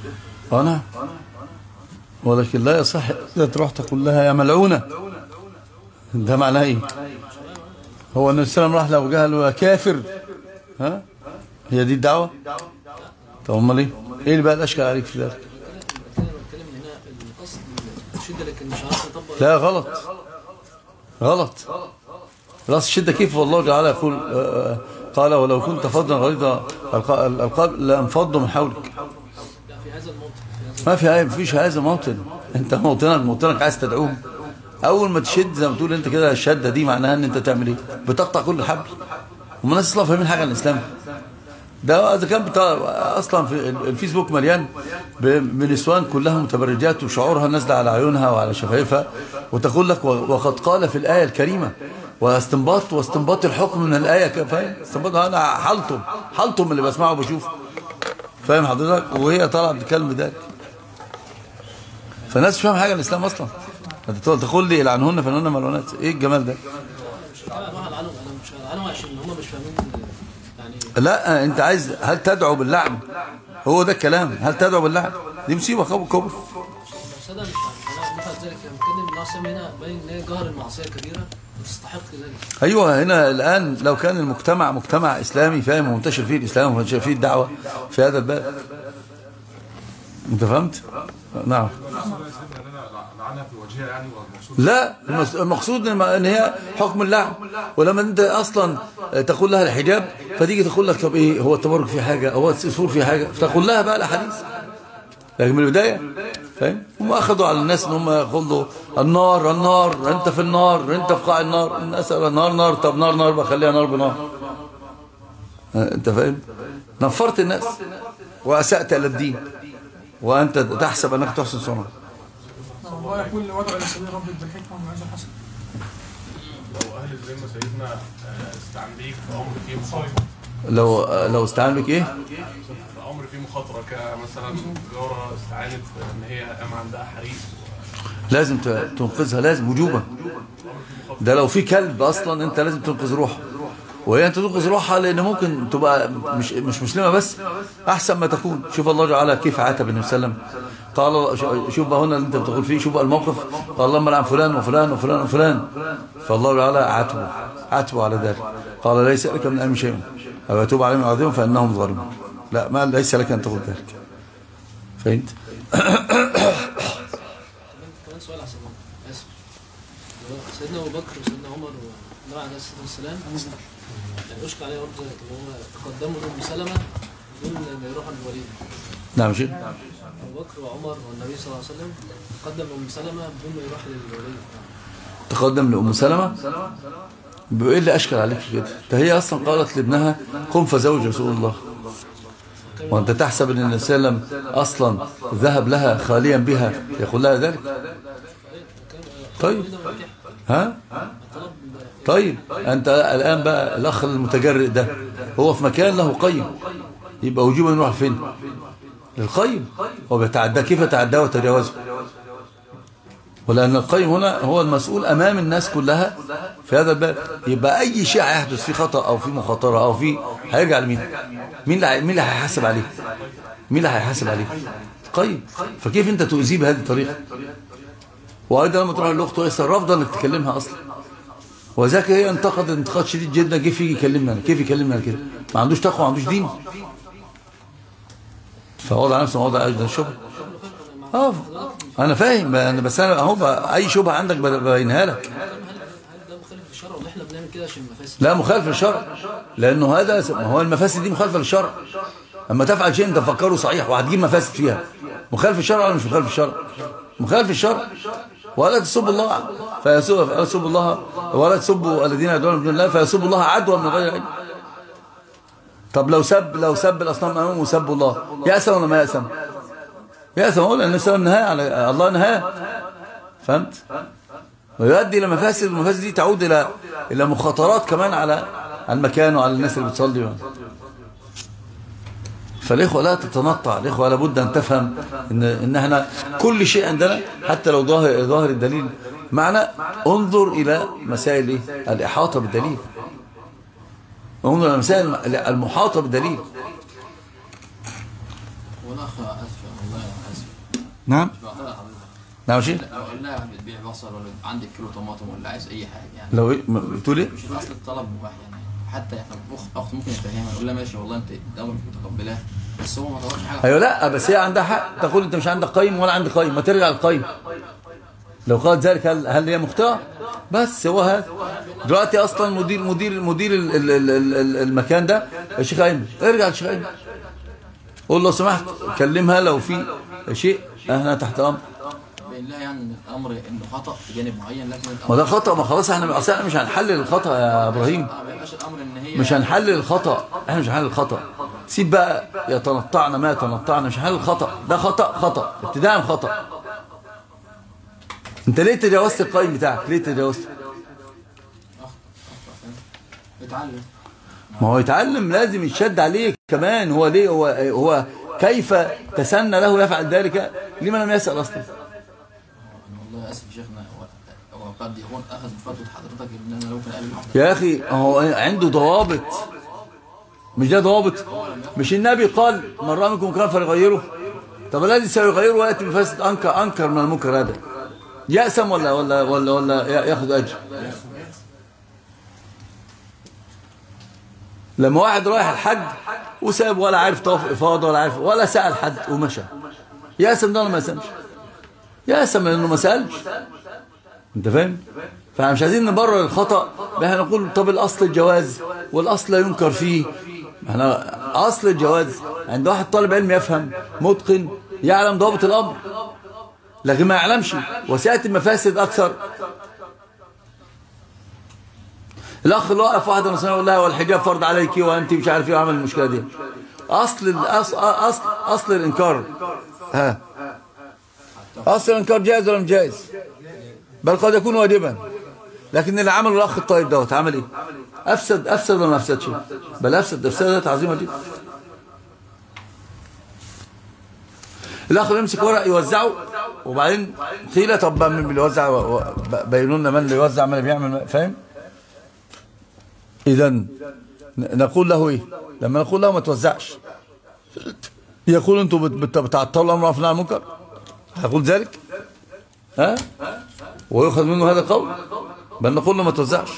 أنا ولكن لا يصح إذا تروح تقول لها يا ملعونة ده معناه إيه هو النبي صلى الله عليه وسلم راح لو قال له يا كافر ها هي دي الدعوة طب امال ايه ايه اللي بقى الاشكال عليك في ذلك انا بتكلم هنا القصد الشده لكن مش عارف اطبق لا غلط غلط راس الشدة كيف والله تعالى يقول آه، آه، قال ولو كنت فظا غليظ الق- القلب لانفضوا من حولك لا في هذا الموطن في هذا ما في ما فيش هذا موطن انت موطنك موطنك عايز تدعوهم اول ما تشد زي ما تقول انت كده الشده دي معناها ان انت تعمل ايه بتقطع كل حبل هم الناس اصلا فاهمين حاجه عن الاسلام ده اذا كان بتاع اصلا في الفيسبوك مليان ب- بنسوان كلها متبرجات وشعورها نازله على عيونها وعلى شفايفها وتقول لك و- وقد قال في الايه الكريمه واستنباط واستنباط الحكم من الايه ك- فاهم استنباط انا حلطم حلطم اللي بسمعه وبشوفه فاهم حضرتك وهي طالعه بتتكلم ذلك فالناس مش فاهم حاجه عن الاسلام اصلا انت تقول- تقول لي العنهن فنهن ملعونات ايه الجمال ده انا اروح العنهم انا مش العنهم عشان هم مش فاهمين يعني لا انت عايز هل تدعو باللعن هو ده الكلام هل تدعو باللعن دي مصيبه كبر كبر بس انا مش عارف انا مثل ذلك لما بتكلم الناس هنا باين ان هي جهر المعصيه كبيره وتستحق ذلك ايوه هنا الان لو كان المجتمع مجتمع اسلامي فاهم ومنتشر فيه الاسلام ومنتشر فيه الدعوه في هذا الباب انت فهمت نعم لعنها في وجهها يعني والمقصود لا المس- المقصود ان ان هي حكم اللعن ولما انت اصلا تقول لها الحجاب فتيجي تقول لك طب ايه هو التبرك في حاجه هو السفور في حاجه فتقول لها بقى الاحاديث لكن من البدايه فاهم هم اخذوا على الناس ان هم يقولوا النار النار انت في النار انت في قاع النار الناس قالوا نار نار طب نار نار بقى خليها نار بنار ها، انت فاهم نفرت الناس واسات الى الدين وانت تحسب انك تحسن صنعا الله يقول وادع الى سبيل ربك بالحكمه والموعظه الحسنه لو اهل الذمه سيدنا آه، استعمليك في امر فيه مخاطره لو لو استعان بك ايه في امر فيه مخاطره كمثلا تجاره استعانت ان هي قام عندها حريق لازم ت- تنقذها لازم وجوبا ده لو في كلب اصلا انت لازم تنقذ روحه وهي انت تنقذ روحها لان ممكن تبقى مش مش مسلمه بس احسن ما تكون شوف الله تعالى كيف عاتب النبي صلى الله عليه وسلم قال ش- شوف بقى هنا اللي انت بتقول فيه شوف بقى الموقف قال اللهم لعن فلان وفلان وفلان وفلان فالله تعالى عاتبه عاتبه على ذلك قال ليس لك من امر شيء او يتوب عليهم ويعذبهم فانهم ظالمون لا ما ليس لك ان تقول ذلك فهمت كمان كمان سؤال على سيدنا اسف سيدنا ابو بكر وسيدنا عمر والنبي عليه الصلاه والسلام يعني اشكى عليه برضه ذلك ان هو تقدموا لام سلمه دون ما يروحوا للوليد نعم شيء ابو بكر وعمر والنبي صلى الله عليه وسلم قدم ام سلمه بدون ما يروح للوليد تقدم لأم سلمة بيقول إيه اللي أشكل عليك كده ده هي أصلا قالت لابنها قم فزوج رسول الله وأنت تحسب أن النبي صلى الله عليه وسلم أصلا ذهب لها خاليا بها يقول لها ذلك طيب ها طيب أنت الآن بقى الأخ المتجرئ ده هو في مكان له قيم يبقى وجوبا يروح فين للقيم هو بيتعدى كيف يتعدى وتجاوزه ولأن القيم هنا هو المسؤول أمام الناس كلها في هذا الباب يبقى أي شيء هيحدث فيه خطأ أو فيه مخاطرة أو فيه هيرجع لمين مين اللي مين اللي هيحاسب عليه مين اللي هيحاسب عليه القيم فكيف أنت تؤذيه بهذه الطريقة وأيضا لما تروح للأخت وهي رافضة إنك تكلمها أصلا وذاك هي انتقد انتقاد شديد جدا كيف يجي يكلمنا أنا؟ كيف يكلمنا كده ما عندوش تقوى ما عندوش دين فوضع نفسه وضع أجل الشبه اه انا فاهم انا بس انا اهو بقى اي شبهه عندك ببينها لك هل ده مخالف للشرع ولا احنا بنعمل كده عشان المفاسد؟ لا مخالف للشرع لانه هذا ما هو المفاسد دي مخالفه للشرع اما تفعل شيء انت تفكره صحيح وهتجيب مفاسد فيها مخالف الشرع ولا مش مخالف الشرع مخالف الشرع ولا تسبوا الله فيسب فلا تسبوا الله ولا تسبوا الذين يدعون من دون الله فيسبوا الله عدوى من غير علم طب لو سب لو سب الاصنام امامه وسبوا الله يأسم ولا ما يأسم يأسم هو لان النبي نهى على الله نهى فهمت ويؤدي الى مفاسد والمفاسد دي تعود الى الى مخاطرات كمان على المكان وعلى الناس اللي بتصلي فالاخوه لا تتنطع الاخوه لابد ان تفهم ان ان احنا كل شيء عندنا حتى لو ظاهر ظاهر الدليل معنى انظر الى مسائل ايه الاحاطه بالدليل انظر الى مسائل المحاطه بالدليل والاخ اسف والله نعم بعتقد حضرتك نعم شيء لو قلنا بتبيع بصل ولا عندك كيلو طماطم ولا عايز اي حاجه يعني لو إيه؟ م- بتقول ايه مش الاصل الطلب مباح يعني حتى احنا أخ- اخت ممكن يفهمها يقول لها ماشي والله انت الامر مش متقبلاه بس هو ما طلبش حاجه ايوه لا بس هي عندها حق تقول انت مش عندك قيم ولا عندي قيم ما ترجع للقيم لو قالت ذلك هل هل هي مخطئه بس هو هذا دلوقتي اصلا مدير مدير مدير ال- ال- ال- ال- ال- المكان ده الشيخ ايمن ارجع للشيخ ايمن قول له لو سمحت كلمها لو في شيء احنا تحت امر بين لها يعني ان الامر انه خطا في جانب معين لكن الامر ما ده خطا ما خلاص احنا اصل احنا مش هنحلل الخطا يا ابراهيم اه ما يبقاش الامر ان هي مش هنحلل الخطا احنا مش هنحلل الخطا سيب بقى يتنطعنا ما يتنطعنا مش هنحلل الخطا ده خطا خطا ابتداء خطا انت ليه تجاوزت القائم بتاعك ليه تجاوزت اتعلم ما هو يتعلم لازم يتشد عليه كمان هو ليه هو هو كيف تسنى له يفعل ذلك لما لم يسأل اصلا أنا والله اسف يا شيخنا هو- هو قد يكون اخذ بفتوى حضرتك ان انا ممكن اقابل واحده يا اخي هو عنده ضوابط مش ده ضوابط مش النبي قال من رأى منكم كان فليغيره طب الذي سيغيره وياتي بفاسد انكر انكر من المنكر هذا يأسم ولا ولا ولا ولا ياخذ اجر لما واحد رايح الحج وساب ولا عارف طواف افاضه ولا عارف ولا سأل حد ومشى يأسم ده ولا ما يأسمش يأسم لانه ما سألش انت فاهم فاحنا مش عايزين نبرر الخطأ احنا نقول طب الاصل الجواز والاصل لا ينكر فيه احنا اصل الجواز عند واحد طالب علم يفهم متقن يعلم ضابط الامر لكن ما يعلمش وسيأتي المفاسد اكثر الاخ اللي واقف واحده مثلا يقول لها والحجاب فرض عليك وانت مش عارف ايه وعمل المشكله دي اصل الاصل اصل اصل الانكار ها اصل الانكار جائز ولا مش جائز بل قد يكون واجبا لكن اللي عمله الاخ الطيب دوت عمل ايه افسد افسد ولا ما افسدش بل افسد افسادات عظيمه جدا الاخ اللي يمسك ورق يوزعه وبعدين قيل طب بقى مين اللي بيوزع و- و- بينوا لنا من اللي يوزع من اللي بيعمل فاهم اذا ن- نقول له ايه لما نقول له ما توزعش يقول انتوا بت- بت- بتعطلوا الامر وعفنا عن المنكر هقول ذلك ها ويؤخذ منه هذا القول بل نقول له ما توزعش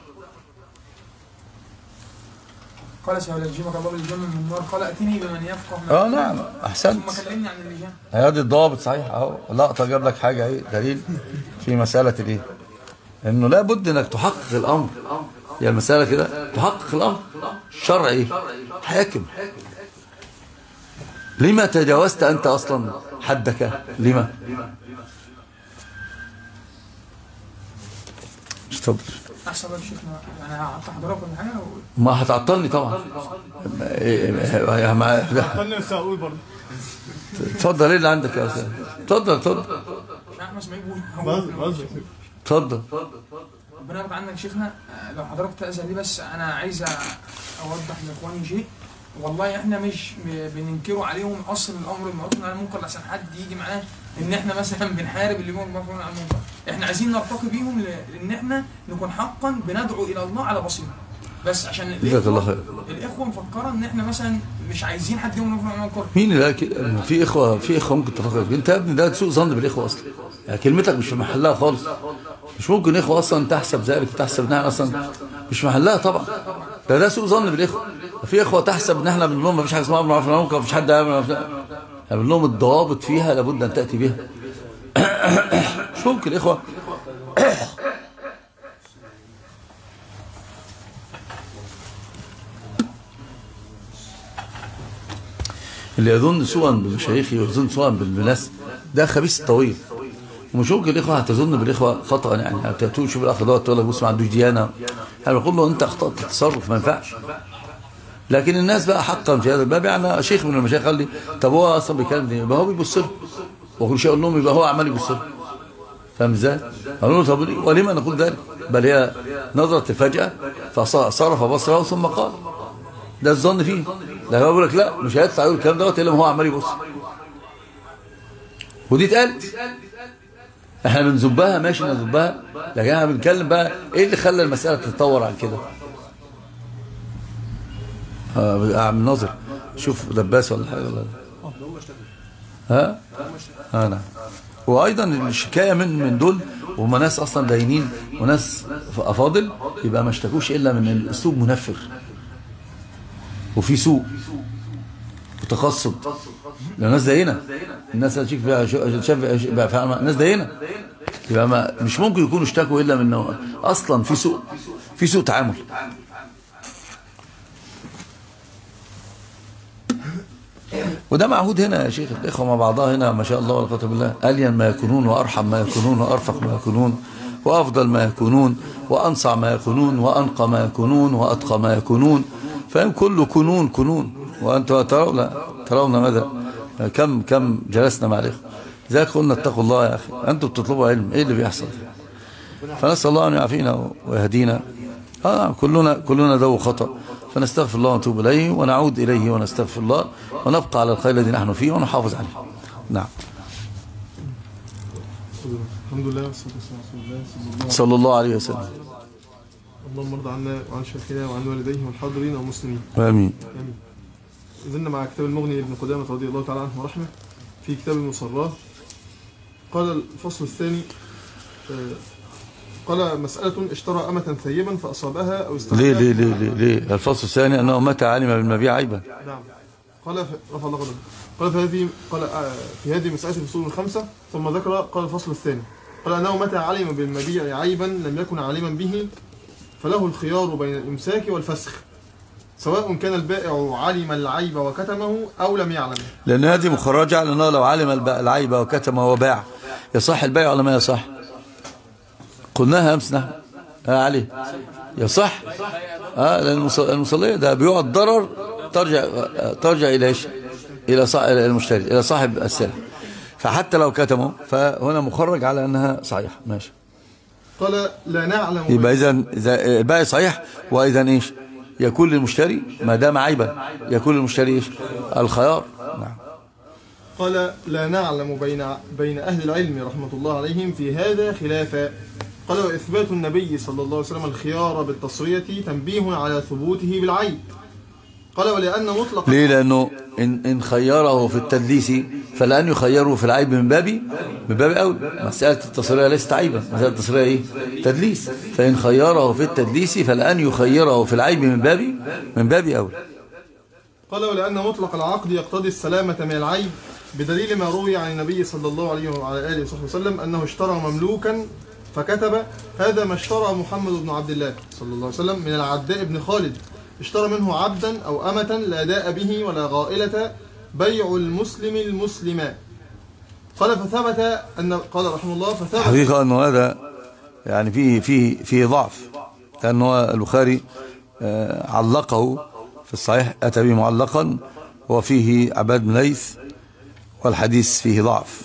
قال سيلجمك الله بالجنة من النار قال اتني بمن يفقه ما اه نعم احسنت ثم كلمني عن اللجام هذه الضوابط صحيح اهو لقطه جاب لك حاجه ايه دليل في مساله الايه انه لابد انك تحقق الامر هي المساله كده تحقق الامر الشرع ايه حاكم لما تجاوزت انت اصلا حدك لما اتفضل احسن بقى شيخنا يعني هقطع حضرتك ولا حاجه و- ما هتعطلني طبعا يا ما- خليني بس اقول برضه اتفضل ايه اللي عندك يا استاذ اتفضل اتفضل عشان احمد اسماعيل بيقول بهزر بهزر اتفضل ربنا يرضى عنك شيخنا آه، لو حضرتك تأذن لي بس انا عايز أ- اوضح لاخواني شيء والله احنا مش ب- بننكره عليهم اصل الامر المعروف عن المنكر عشان حد يجي معاه ان احنا مثلا بنحارب اللي بيقول المعروف عن المنكر احنا عايزين نرتقي بيهم ل- ان احنا نكون حقا بندعو الى الله على بصيره بس عشان جزاك الله الإخوة- خير الاخوه مفكره ان احنا مثلا مش عايزين حد يقول المعروف عن المنكر مين اللي قال كده في اخوه في اخوه ممكن تفكر كده. انت يا ابني ده سوء ظن بالاخوه اصلا يعني كلمتك مش في محلها خالص مش ممكن اخوه اصلا تحسب ذلك وتحسب ان احنا اصلا مش في محلها طبعا ده ده سوء ظن بالاخوه في اخوه تحسب ان احنا بنقول لهم مفيش حاجه اسمها امر معروف ونهي عن المنكر مفيش حد يعمل احنا بنقول لهم الضوابط فيها لابد ان تاتي بها مش ممكن اخوه اللي يظن سوءا بمشايخه ويظن سوءا بالناس ده خبيث طويل ومش ممكن الاخوه هتظن بالاخوه خطا يعني هتقول شوف الاخ دوت تقول لك بص ما عندوش ديانه انا بقول له انت اخطات التصرف ما ينفعش لكن الناس بقى حقا في هذا الباب يعني شيخ من المشايخ قال لي طب هو اصلا بيكلم دي يبقى هو بيبص له وكل شيء اقول لهم يبقى هو عمال يبص له فاهم ازاي؟ قالوا له طب ولما نقول ذلك؟ بل هي نظرت فجاه فصرف بصره ثم قال ده الظن فيه ده هو بيقول لك لا مش هيطلع يقول الكلام دوت الا ما هو عمال يبص ودي اتقالت احنا بنزبها ماشي نزبها لكن احنا بنتكلم بقى ايه اللي خلى المساله تتطور عن كده اه اعمل نظر شوف دباس ولا حاجه ولا ها ها نعم وايضا الشكايه من من دول وهم ناس اصلا داينين وناس افاضل يبقى ما اشتكوش الا من الاسلوب منفر وفي سوء وتقصد لو الناس زينا الناس اللي فيها شو- شاف بقى فاهمة الناس زينا يبقى ما مش ممكن يكونوا اشتكوا الا من نوع- اصلا في سوء في سوء تعامل وده معهود هنا يا شيخ الاخوه مع بعضها هنا ما شاء الله ولا قوه الا بالله الين ما يكونون وارحم ما يكونون وارفق ما يكونون وافضل ما يكونون وانصع ما يكونون وانقى ما يكونون واتقى ما يكونون فهم كله كنون كنون وانتم ترون ترون ماذا كم كم جلسنا مع الاخوه ذاك قلنا اتقوا الله يا اخي انتم بتطلبوا علم ايه اللي بيحصل فنسال الله ان يعافينا ويهدينا آه نعم، كلنا كلنا ذو خطأ فنستغفر الله ونتوب إليه ونعود إليه ونستغفر الله ونبقى على الخير الذي نحن فيه ونحافظ عليه نعم الحمد لله والصلاة والسلام على رسول الله صلى الله عليه صلى الله عليه وسلم وسلم اللهم ارض عنا وعن شيخنا وعن والديه والحاضرين والمسلمين آمين آمين زلنا مع كتاب المغني لابن قدامة رضي الله تعالى عنه ورحمه في كتاب المصراه قال الفصل الثاني آه، قال مسألة اشترى أمة ثيبا فأصابها أو استعملها ليه ليه ليه ليه, ليه؟ الفصل الثاني أنه متى علم بالمبيع عيبا نعم قال ف- رفع الله قدمه قال في هذه قال آه، في هذه مسألة الفصول الخمسة ثم ذكر قال الفصل الثاني قال أنه متى علم بالمبيع عيبا لم يكن عالما به فله الخيار بين الإمساك والفسخ سواء كان البائع علم العيب وكتمه أو لم يعلم لأن هذه مخرجة على أنه لو علم الب- العيب وكتمه وباع يصح البيع ولا ما يصح قلناها أمس نحن ها علي يصح اه لأن المص- المصلية ده بيوع الضرر ترجع آه، ترجع إلى إيش إلى صاحب المشتري إلى صاحب السلع فحتى لو كتمه فهنا مخرج على أنها صحيحة ماشي قال لا نعلم يبقى إذا إذا البيع صحيح وإذا إيش يكون للمشتري ما دام عيبا يكون للمشتري إيش الخيار نعم قال لا نعلم بين بين أهل العلم رحمة الله عليهم في هذا خلافا قال وإثبات النبي صلى الله عليه وسلم الخيار بالتصرية تنبيه على ثبوته بالعيب قال ولأن مطلق ليه لأنه إن, إن خيره في التدليس فلأن يخيره في العيب من باب من باب أول مسألة التصرية ليست عيبا مسألة التصرية إيه تدليس فإن خيره في التدليس فلأن يخيره في العيب من باب من باب أول قال ولأن مطلق العقد يقتضي السلامة من العيب بدليل ما روي عن النبي صلى الله عليه وعلى آله وصحبه وسلم أنه اشترى مملوكا فكتب هذا ما اشترى محمد بن عبد الله صلى الله عليه وسلم من العداء بن خالد اشترى منه عبدا أو أمة لا داء به ولا غائلة بيع المسلم المسلم قال فثبت أن قال رحمه الله فثبت حقيقة أنه هذا يعني فيه فيه فيه ضعف لأنه البخاري آه، علقه في الصحيح أتى به معلقا وفيه عباد بن ليث والحديث فيه ضعف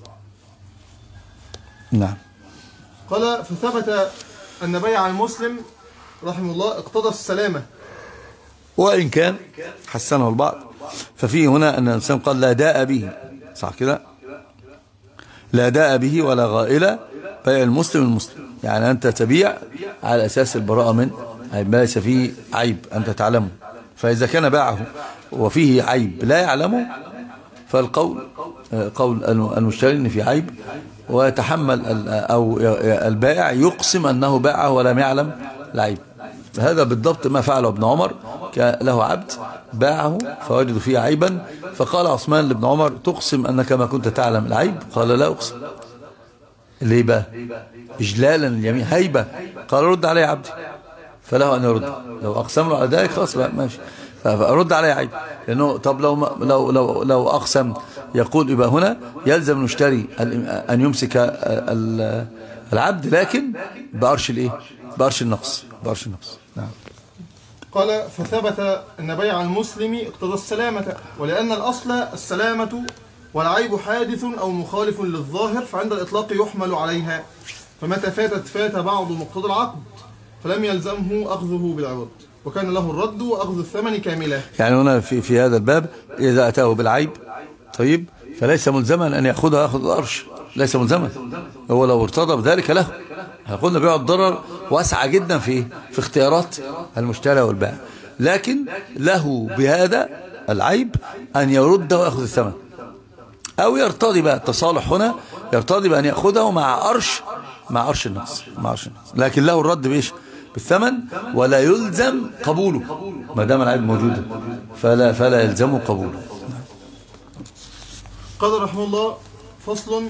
نعم قال فثبت أن بيع المسلم رحمه الله اقتضى السلامة وإن كان حسنه البعض ففيه هنا أن الإنسان قال لا داء به صح كده لا داء به ولا غائلة بيع المسلم المسلم يعني أنت تبيع على أساس البراءة من عيب ما ليس فيه عيب أنت تعلمه فإذا كان باعه وفيه عيب لا يعلمه فالقول آه، قول المشتري ان في عيب ويتحمل ال- أو البائع يقسم أنه باعه ولم يعلم العيب هذا بالضبط ما فعله ابن عمر كان له عبد باعه فوجد فيه عيبا فقال عثمان لابن عمر تقسم أنك ما كنت تعلم العيب قال لا أقسم ليه بقى إجلالا اليمين هيبة قال رد علي عبدي فله أن يرد لو أقسم له على ذلك خلاص بقى ماشي فرد علي عيب لأنه طب لو ما- لو لو لو أقسم يقول يبقى هنا يلزم المشتري ال- أن يمسك ال- العبد لكن بأرش الإيه بأرش النقص بأرش النقص نعم قال فثبت أن بيع المسلم اقتضى السلامة ولأن الأصل السلامة والعيب حادث أو مخالف للظاهر فعند الإطلاق يحمل عليها فمتى فاتت فات بعض مقتضى العقد فلم يلزمه أخذه بالعوض وكان له الرد وأخذ الثمن كاملا يعني هنا في في هذا الباب إذا أتاه بالعيب طيب فليس ملزما أن يأخذها يأخذ الأرش ليس ملزما هو لو ارتضى بذلك له احنا قلنا بيع الضرر واسعة جدا في في اختيارات المشتري والبائع لكن له بهذا العيب أن يرد ويأخذ الثمن أو يرتضي بقى التصالح هنا يرتضي بأن يأخذه مع أرش مع أرش النقص مع أرش النقص لكن له الرد بإيش بالثمن ولا يلزم قبوله ما دام العيب موجودة فلا فلا يلزمه قبوله قال رحمه الله فصل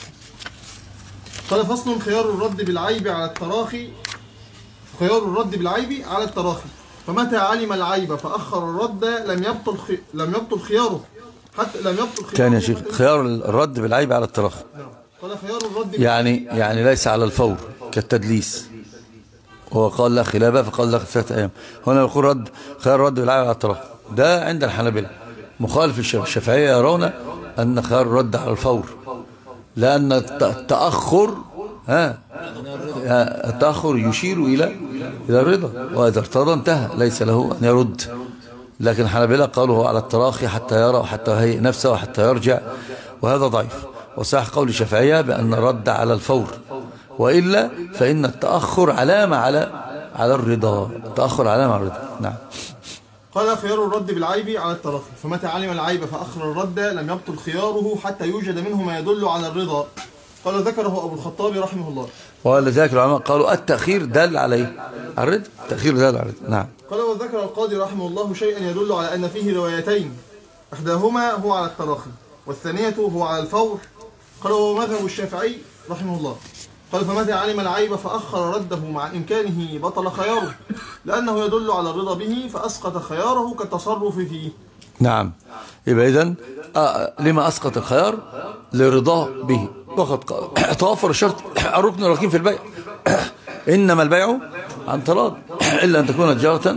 قال فصل خيار الرد بالعيب على التراخي خيار الرد بالعيب على التراخي فمتى علم العيب فأخر الرد لم يبطل خي... لم يبطل خياره حتى لم يبطل خياره كان يا شيخ خيار الرد بالعيب على التراخي قال خيار الرد يعني يعني ليس على الفور كالتدليس هو قال لا خلافه فقال لا ثلاثة أيام هنا يقول رد خيار الرد بالعيب على التراخي ده عند الحنابلة مخالف الش- الشافعية يرون أن خيار الرد على الفور لأن الت- التأخر ها ها، التأخر يشير إلى إلى الرضا وإذا ارتضى انتهى ليس له أن يرد لكن الحنابلة قالوا هو على التراخي حتى يرى وحتى يهيئ نفسه وحتى يرجع وهذا ضعيف وصح قول الشافعية بأن الرد على الفور وإلا فإن التأخر علامة على على الرضا التأخر علامة على الرضا نعم قال خيار الرد بالعيب على التراخي فمتى علم العيب فأخر الرد لم يبطل خياره حتى يوجد منه ما يدل على الرضا قال ذكره أبو الخطاب رحمه الله ولذلك العلماء قالوا التأخير دل على ايه؟ على الرضا التأخير دل على الرضا نعم قال وذكر القاضي رحمه الله شيئا يدل على أن فيه روايتين إحداهما هو على التراخي والثانية هو على الفور قال وهو مذهب الشافعي رحمه الله قال فمتى علم العيب فأخر رده مع إمكانه بطل خياره لأنه يدل على الرضا به فأسقط خياره كالتصرف فيه نعم يبقى إذن آه لما أسقط الخيار لرضاه به وقد ق- توفر الشرط الركن الركين في البيع إنما البيع عن تراض إلا أن تكون تجارة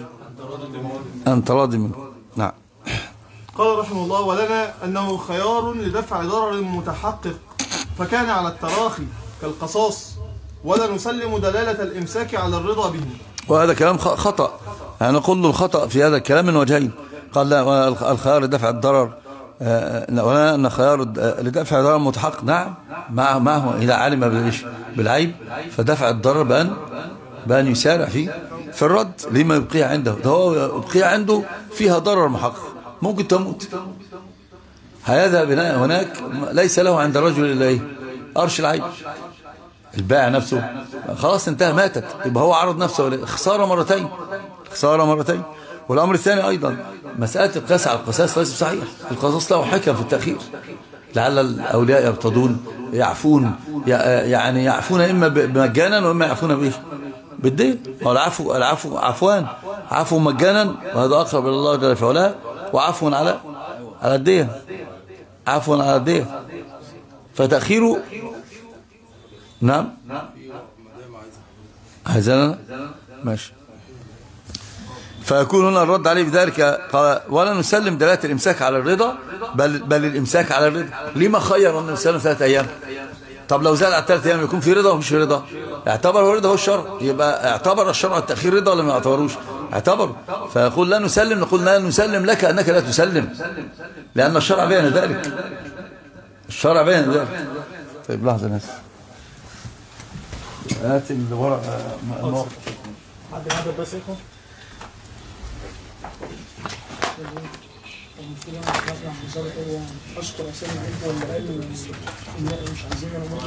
عن تراض منه نعم قال رحمه الله ولنا أنه خيار لدفع ضرر متحقق فكان على التراخي كالقصاص ولا نسلم دلالة الإمساك على الرضا به وهذا كلام خ- خطأ يعني نقول له الخطأ في هذا الكلام من وجهين قال لا ولا الخ- الخيار لدفع الضرر آه، لا، ولا أن خيار الد- آه، لدفع الضرر متحقق نعم مع معه إذا علم بالإيش بالعيب فدفع الضرر بأن بأن يسارع فيه في الرد لما يبقيه عنده ده هو يبقيه عنده فيها ضرر محقق ممكن تموت هذا بناء هناك ليس له عند الرجل إلا إيه أرش العيب البائع نفسه خلاص انتهى ماتت يبقى هو عرض نفسه ل- خسارة مرتين خسارة مرتين والأمر الثاني أيضا مسألة القياس على القصاص ليس صحيح القصاص له حكم في التأخير لعل الأولياء يرتضون يعفون ي- يعني يعفون إما ب- مجانا وإما يعفون بإيه بالدين هو العفو العفو عفوان عفو مجانا وهذا أقرب إلى الله جل في علاه وعفو على على الدين عفو على الدين فتأخيره نعم عايزانا ماشي فيكون هنا الرد عليه بذلك قال ولا نسلم دلالة الإمساك على الرضا بل, بل الإمساك على الرضا لما خير أن نسلم ثلاثة أيام طب لو زاد على ثلاثة أيام يكون في رضا ومش في رضا اعتبر هو رضا هو الشرع يبقى اعتبر الشرع التأخير رضا ولا ما اعتبروش اعتبر فيقول لا نسلم نقول لا نسلم لك أنك لا تسلم لأن الشرع بين ذلك الشرع بين ذلك طيب لحظة ناس هات اللي ورا النقط حد هذا بس يكون المشكلة أنا مش عارف عن وزارة إيه يعني أشكر أسامي الإخوة اللي قالوا إن مش عايزين أنا